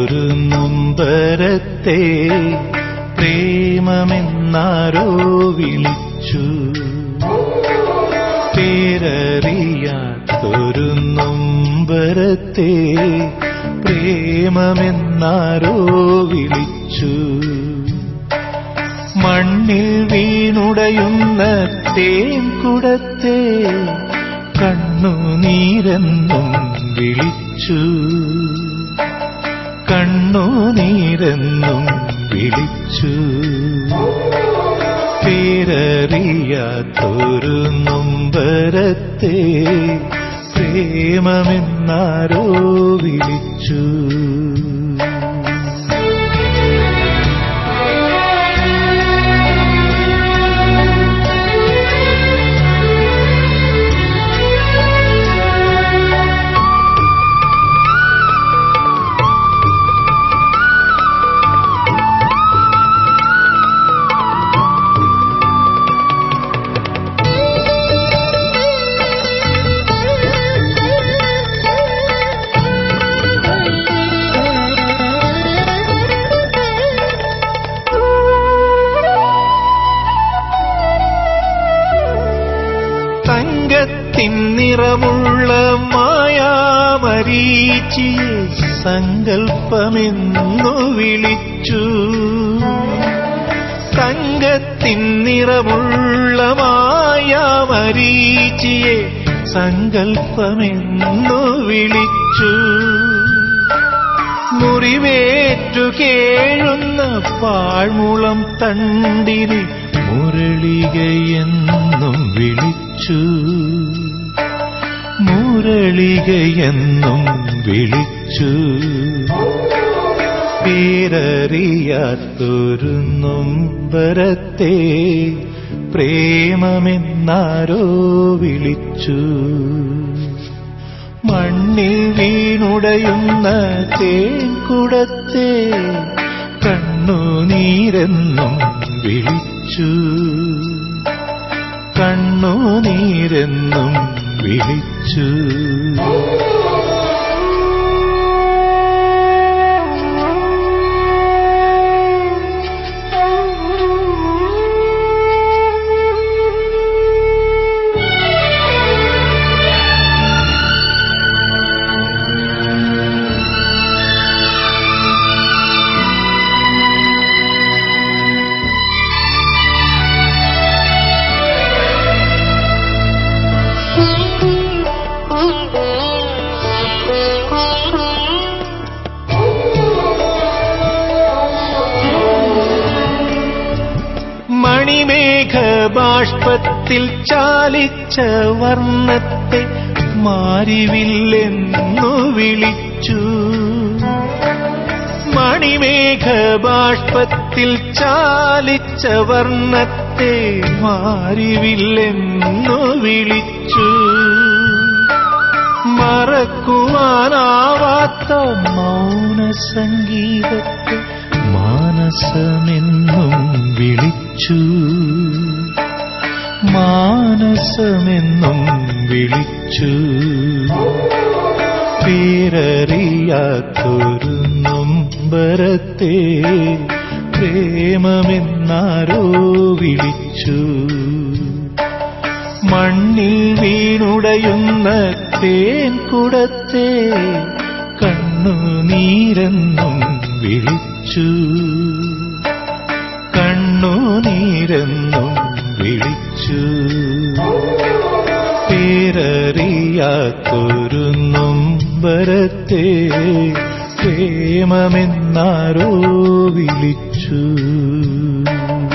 പേരറിയാത്തൊരു നൊമ്പരത്തെ പ്രേമമെന്നാരോ വിളിച്ചു പേരറിയാത്തൊരു നൊമ്പരത്തെ പ്രേമമെന്നാരോ വിളിച്ചു മണ്ണിൽ വീണുടയുന്ന തേൻകുടത്തെ കണ്ണുനീരെന്നും വിളിച്ചു കണ്ണുനീരെന്നും വിളിച്ചു പേരറിയാത്തൊരു നൊമ്പരത്തെ പ്രേമമെന്നാരോ വിളിച്ചു തങ്കത്തിൻ നിറമുള്ള മായാമരീച്ചിയെ സങ്കൽപ്പമെന്നു വിളിച്ചു തങ്കത്തിൻ നിറമുള്ള മായാമരീച്ചിയെ സങ്കൽപ്പമെന്നു വിളിച്ചു മുറിവേറ്റു കേഴുന്ന പാഴ്മുളം തണ്ടിനെ മുരളികയെന്നും വിളിച്ചു മുരളികയെന്നും വിളിച്ചു പേരറിയാത്തൊരു നൊമ്പരത്തെ പ്രേമമെന്നാരോ വിളിച്ചു മണ്ണിൽ വീണുടയുന്ന തേൻകുടത്തെ കണ്ണുനീരെന്നും വിളിച്ചു കണ്ണുനീരെന്നും വിളിച്ചു മണിമേഘ ബാഷ്പത്തിൽ ചാലിച്ച വർണ്ണത്തെ മാരിവില്ലെന്നു വിളിച്ചു മണിമേഘ ബാഷ്പത്തിൽ ചാലിച്ച വർണ്ണത്തെ മാരിവില്ലെന്നു വിളിച്ചു മറക്കുവാനാവാത്ത മൗന സംഗീതത്തെ മാനസമെന്നും വിളിച്ചു മാനസമെന്നും വിളിച്ചു പേരറിയാത്തൊരു നൊമ്പരത്തെ പ്രേമമെന്നാരോ വിളിച്ചു മണ്ണിൽ വീണുടയുന്ന തേൻകുടത്തെ കണ്ണുനീരെന്നും വിളിച്ചു കണ്ണുനീരെന്നും വിളിച്ചു പേരറിയാത്തൊരു നൊമ്പരത്തെ പ്രേമമെന്നാരോ വിളിച്ചു